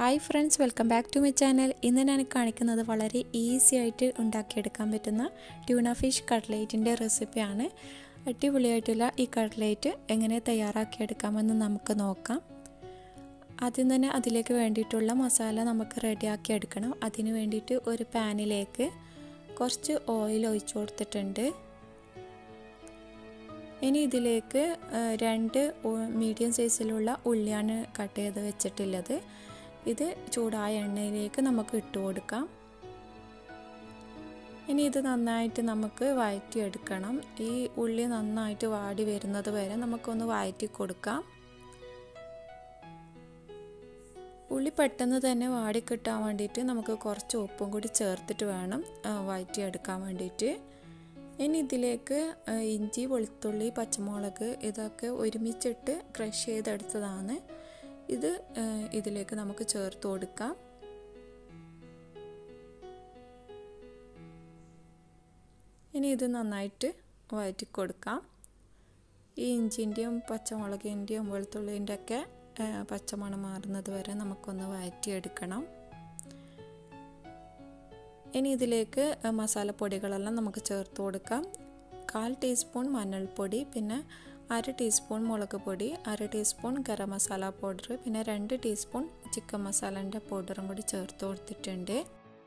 hi friends welcome back to my channel ഇന്ന് ഞാൻ കാണിക്കുന്നത് വളരെ ഈസി ആയിട്ട് ഉണ്ടാക്കിയെടുക്കാൻ പറ്റുന്ന ട്യൂണ ഫിഷ് കട്ട്ലേറ്റിൻ്റെ റെസിപ്പിയാണ് അടിപൊളിയായിട്ടുള്ള ഈ കട്ട്ലേറ്റ് എങ്ങനെ തയ്യാറാക്കിയെടുക്കാമെന്ന് നമുക്ക് നോക്കാം ആദ്യം തന്നെ അതിലേക്ക് വേണ്ടിയിട്ടുള്ള മസാല നമുക്ക് റെഡിയാക്കി എടുക്കണം അതിന് വേണ്ടിയിട്ട് ഒരു പാനിലേക്ക് കുറച്ച് ഓയിൽ ഒഴിച്ചു കൊടുത്തിട്ടുണ്ട് ഇനി ഇതിലേക്ക് രണ്ട് മീഡിയം സൈസിലുള്ള ഉള്ളിയാണ് കട്ട് ചെയ്ത് വെച്ചിട്ടുള്ളത് ഇത് ചൂടായ എണ്ണയിലേക്ക് നമുക്ക് ഇട്ട് കൊടുക്കാം ഇനി ഇത് നന്നായിട്ട് നമുക്ക് വഴറ്റിയെടുക്കണം ഈ ഉള്ളി നന്നായിട്ട് വാടി വരുന്നത് വരെ നമുക്കൊന്ന് വഴറ്റി കൊടുക്കാം ഉള്ളി പെട്ടെന്ന് തന്നെ വാടി കിട്ടാൻ വേണ്ടിയിട്ട് നമുക്ക് കുറച്ച് ഉപ്പും കൂടി ചേർത്തിട്ട് വേണം വഴറ്റിയെടുക്കാൻ വേണ്ടിയിട്ട് ഇനി ഇതിലേക്ക് ഇഞ്ചി വെളുത്തുള്ളി പച്ചമുളക് ഇതൊക്കെ ഒരുമിച്ചിട്ട് ക്രഷ് ചെയ്തെടുത്തതാണ് ഇത് ഇതിലേക്ക് നമുക്ക് ചേർത്ത് കൊടുക്കാം ഇനി ഇത് നന്നായിട്ട് വഴറ്റി കൊടുക്കാം ഈ ഇഞ്ചിൻ്റെയും പച്ചമുളകിൻ്റെയും വെളുത്തുള്ളിൻ്റെ ഒക്കെ പച്ചമണം മാറുന്നത് വരെ നമുക്കൊന്ന് വഴറ്റിയെടുക്കണം ഇനി ഇതിലേക്ക് മസാലപ്പൊടികളെല്ലാം നമുക്ക് ചേർത്ത് കൊടുക്കാം കാൽ ടീസ്പൂൺ മഞ്ഞൾപ്പൊടി പിന്നെ അര ടീസ്പൂൺ മുളക് പൊടി അര ടീസ്പൂൺ ഗരം മസാല പൗഡർ പിന്നെ രണ്ട് ടീസ്പൂൺ ചിക്കൻ മസാലൻ്റെ പൗഡറും കൂടി ചേർത്ത് കൊടുത്തിട്ടുണ്ട്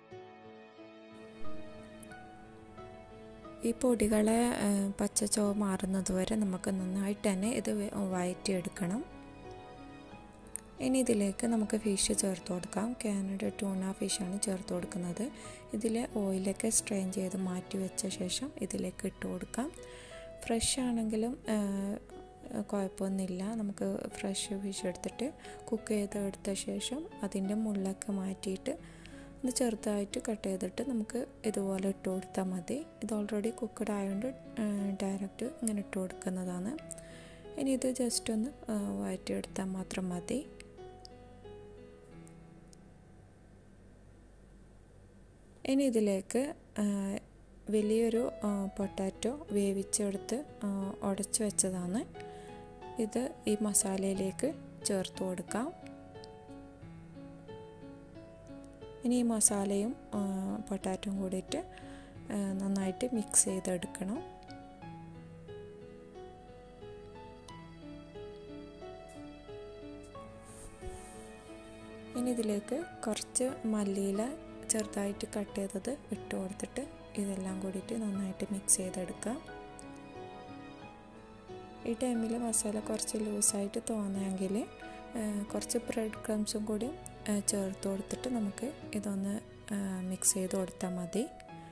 ഈ പൊടികളെ പച്ച ചുവ മാറുന്നത് വരെ നമുക്ക് നന്നായിട്ട് തന്നെ ഇത് വഴറ്റിയെടുക്കണം ഇനി ഇതിലേക്ക് നമുക്ക് ഫിഷ് ചേർത്ത് കൊടുക്കാം കാനഡ ടൂണ ഫിഷാണ് ചേർത്ത് കൊടുക്കുന്നത് ഇതിൽ ഓയിലൊക്കെ സ്ട്രെയിൻ ചെയ്ത് മാറ്റി വെച്ച ശേഷം ഇതിലേക്ക് ഇട്ട് കൊടുക്കാം ഫ്രഷ് ആണെങ്കിലും കുഴപ്പമൊന്നുമില്ല നമുക്ക് ഫ്രഷ് ഫിഷ് എടുത്തിട്ട് കുക്ക് ചെയ്ത് എടുത്ത ശേഷം അതിൻ്റെ മുള്ളൊക്കെ മാറ്റിയിട്ട് ഒന്ന് ചെറുതായിട്ട് കട്ട് ചെയ്തിട്ട് നമുക്ക് ഇതുപോലെ ഇട്ട് കൊടുത്താൽ മതി ഇത് ഓൾറെഡി കുക്കഡ് ആയതുകൊണ്ട് ഡയറക്റ്റ് ഇങ്ങനെ ഇട്ട് കൊടുക്കുന്നതാണ് ഇനി ഇത് ജസ്റ്റ് ഒന്ന് വഴറ്റിയെടുത്താൽ മാത്രം മതി ഇനി ഇതിലേക്ക് വലിയൊരു പൊട്ടാറ്റോ വേവിച്ചെടുത്ത് ഉടച്ച് വെച്ചതാണ് ഇത് ഈ മസാലയിലേക്ക് ചേർത്ത് കൊടുക്കാം ഇനി ഈ മസാലയും പൊട്ടാറ്റോയും കൂടിയിട്ട് നന്നായിട്ട് മിക്സ് ചെയ്തെടുക്കണം ഇനി ഇതിലേക്ക് കുറച്ച് മല്ലിയില ചെറുതായിട്ട് കട്ട് ചെയ്തത് ഇട്ട് കൊടുത്തിട്ട് ഇതെല്ലാം കൂടിയിട്ട് നന്നായിട്ട് മിക്സ് ചെയ്തെടുക്കാം ഈ ടൈമിൽ മസാല കുറച്ച് ലൂസായിട്ട് തോന്നുമെങ്കിൽ കുറച്ച് ബ്രെഡ് ക്രംസും കൂടി ചേർത്ത് കൊടുത്തിട്ട് നമുക്ക് ഇതൊന്ന് മിക്സ് ചെയ്ത് കൊടുത്താൽ മതി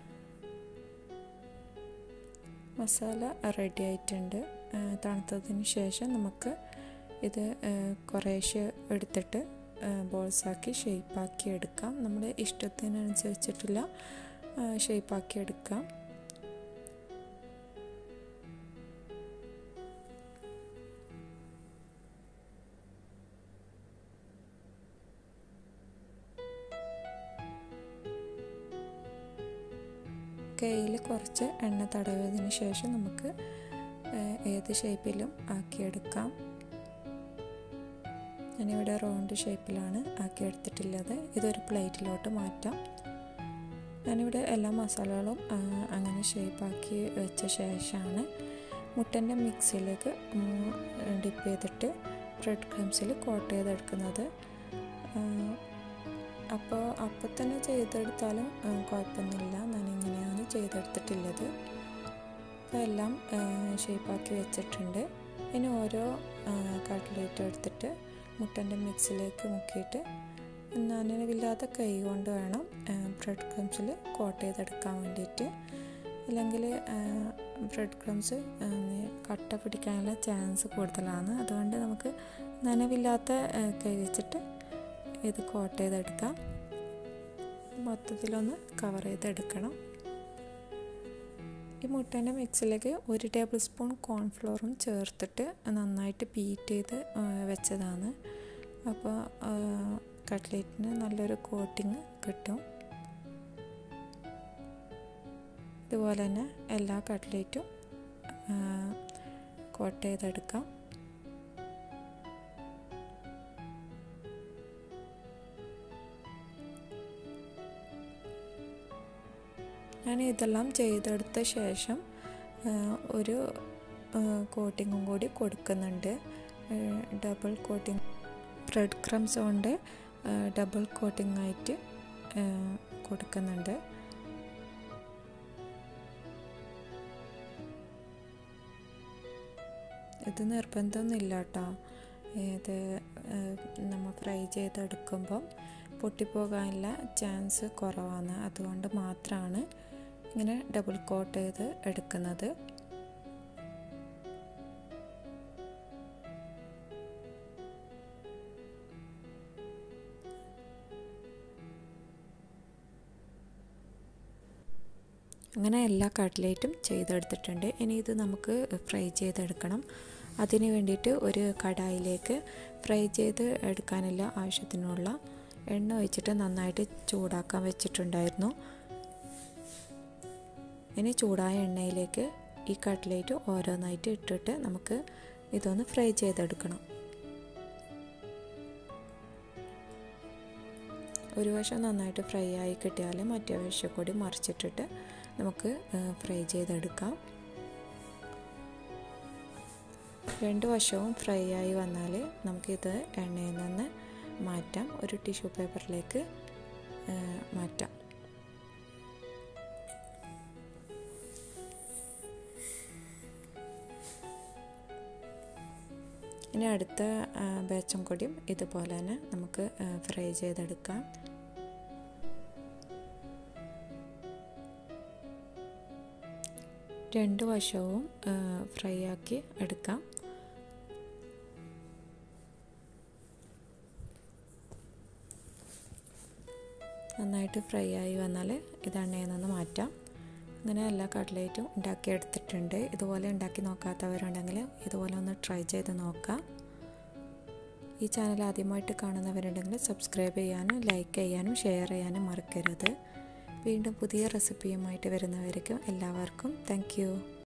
മസാല റെഡി ആയിട്ടുണ്ട് തണുത്തതിന് ശേഷം നമുക്ക് ഇത് കുറേശ്ശെ എടുത്തിട്ട് ബോൾസാക്കി ഷേപ്പാക്കി എടുക്കാം നമ്മുടെ ഇഷ്ടത്തിനനുസരിച്ചിട്ടുള്ള ഷേപ്പാക്കി എടുക്കാം കയ്യിൽ കുറച്ച് എണ്ണ തടവിയതിന് ശേഷം നമുക്ക് ഏത് ഷേപ്പിലും ആക്കിയെടുക്കാം ഞാനിവിടെ റൗണ്ട് ഷേപ്പിലാണ് ആക്കിയെടുത്തിട്ടുള്ളത് ഇതൊരു പ്ലേറ്റിലോട്ട് മാറ്റാം ഞാനിവിടെ എല്ലാ മസാലകളും അങ്ങനെ ഷേപ്പാക്കി വെച്ച ശേഷമാണ് മുട്ടൻ്റെ മിക്സിയിലേക്ക് ഡിപ്പ് ചെയ്തിട്ട് ബ്രെഡ് ക്രംസിൽ കോട്ട് ചെയ്തെടുക്കുന്നത് അപ്പോൾ അപ്പം തന്നെ ചെയ്തെടുത്താലും കുഴപ്പമൊന്നുമില്ല ഞാൻ ഇങ്ങനെയാണ് ചെയ്തെടുത്തിട്ടുള്ളത് അപ്പോൾ എല്ലാം ഷേപ്പാക്കി വെച്ചിട്ടുണ്ട് ഇനി ഓരോ കട്ട്ലേറ്റ് എടുത്തിട്ട് മുട്ടൻ്റെ മിക്സിലേക്ക് മുക്കിയിട്ട് നനവില്ലാത്ത കൈ കൊണ്ട് വേണം ബ്രെഡ് ക്രംസിൽ കോട്ട് ചെയ്തെടുക്കാൻ വേണ്ടിയിട്ട് അല്ലെങ്കിൽ ബ്രെഡ് ക്രംസ് കട്ട പിടിക്കാനുള്ള ചാൻസ് കൂടുതലാണ് അതുകൊണ്ട് നമുക്ക് നനവില്ലാത്ത കൈ വെച്ചിട്ട് ഇത് കോട്ട് ചെയ്തെടുക്കാം മൊത്തത്തിലൊന്ന് കവർ ചെയ്തെടുക്കണം ഈ മുട്ടേൻ്റെ മിക്സിലേക്ക് ഒരു ടേബിൾ സ്പൂൺ കോൺഫ്ലോറും ചേർത്തിട്ട് നന്നായിട്ട് ബീറ്റ് ചെയ്ത് വെച്ചതാണ് അപ്പോൾ കട്ട്ലേറ്റിന് നല്ലൊരു കോട്ടിങ് കിട്ടും ഇതുപോലെ തന്നെ എല്ലാ കട്ട്ലേറ്റും കോട്ട് ചെയ്തെടുക്കാം ഞാൻ ഇതെല്ലാം ചെയ്തെടുത്ത ശേഷം ഒരു കോട്ടിങ്ങും കൂടി കൊടുക്കുന്നുണ്ട് ഡബിൾ കോട്ടിങ് ബ്രെഡ് ക്രംസ് കൊണ്ട് ഡബിൾ കോട്ടിംഗ് ആയിട്ട് കൊടുക്കുന്നുണ്ട് ഇത് നിർബന്ധമൊന്നുമില്ല കേട്ടോ ഇത് നമ്മൾ ഫ്രൈ ചെയ്തെടുക്കുമ്പം പൊട്ടിപ്പോകാനുള്ള ചാൻസ് കുറവാണ് അതുകൊണ്ട് മാത്രമാണ് ഇങ്ങനെ ഡബിൾ കോട്ട് ചെയ്ത് എടുക്കുന്നത് അങ്ങനെ എല്ലാ കട്ട്ലേറ്റും ചെയ്തെടുത്തിട്ടുണ്ട് ഇനി ഇത് നമുക്ക് ഫ്രൈ ചെയ്തെടുക്കണം അതിന് വേണ്ടിയിട്ട് ഒരു കടായിലേക്ക് ഫ്രൈ ചെയ്ത് എടുക്കാനുള്ള ആവശ്യത്തിനുള്ള എണ്ണ ഒഴിച്ചിട്ട് നന്നായിട്ട് ചൂടാക്കാൻ വെച്ചിട്ടുണ്ടായിരുന്നു ഇനി ചൂടായ എണ്ണയിലേക്ക് ഈ കട്ട്ലേറ്റ് ഓരോന്നായിട്ട് ഇട്ടിട്ട് നമുക്ക് ഇതൊന്ന് ഫ്രൈ ചെയ്തെടുക്കണം ഒരു വശം നന്നായിട്ട് ഫ്രൈ ആയി കിട്ടിയാൽ മറ്റേ വശം കൂടി മറിച്ചിട്ടിട്ട് നമുക്ക് ഫ്രൈ ചെയ്തെടുക്കാം രണ്ട് വശവും ഫ്രൈ ആയി വന്നാൽ നമുക്കിത് എണ്ണയിൽ നിന്ന് മാറ്റാം ഒരു ടിഷ്യൂ പേപ്പറിലേക്ക് മാറ്റാം ഇനി അടുത്ത ബാച്ചും കൂടിയും ഇതുപോലെ തന്നെ നമുക്ക് ഫ്രൈ ചെയ്തെടുക്കാം രണ്ട് വശവും ഫ്രൈ ആക്കി എടുക്കാം നന്നായിട്ട് ഫ്രൈ ആയി വന്നാൽ ഇത് എണ്ണയിൽ നിന്ന് മാറ്റാം അങ്ങനെ എല്ലാ കട്ട്ലേറ്റും ഉണ്ടാക്കി എടുത്തിട്ടുണ്ട് ഇതുപോലെ ഉണ്ടാക്കി നോക്കാത്തവരുണ്ടെങ്കിൽ ഇതുപോലെ ഒന്ന് ട്രൈ ചെയ്ത് നോക്കാം ഈ ചാനൽ ആദ്യമായിട്ട് കാണുന്നവരുണ്ടെങ്കിൽ സബ്സ്ക്രൈബ് ചെയ്യാനും ലൈക്ക് ചെയ്യാനും ഷെയർ ചെയ്യാനും മറക്കരുത് വീണ്ടും പുതിയ റെസിപ്പിയുമായിട്ട് വരുന്നവരേക്കും എല്ലാവർക്കും താങ്ക്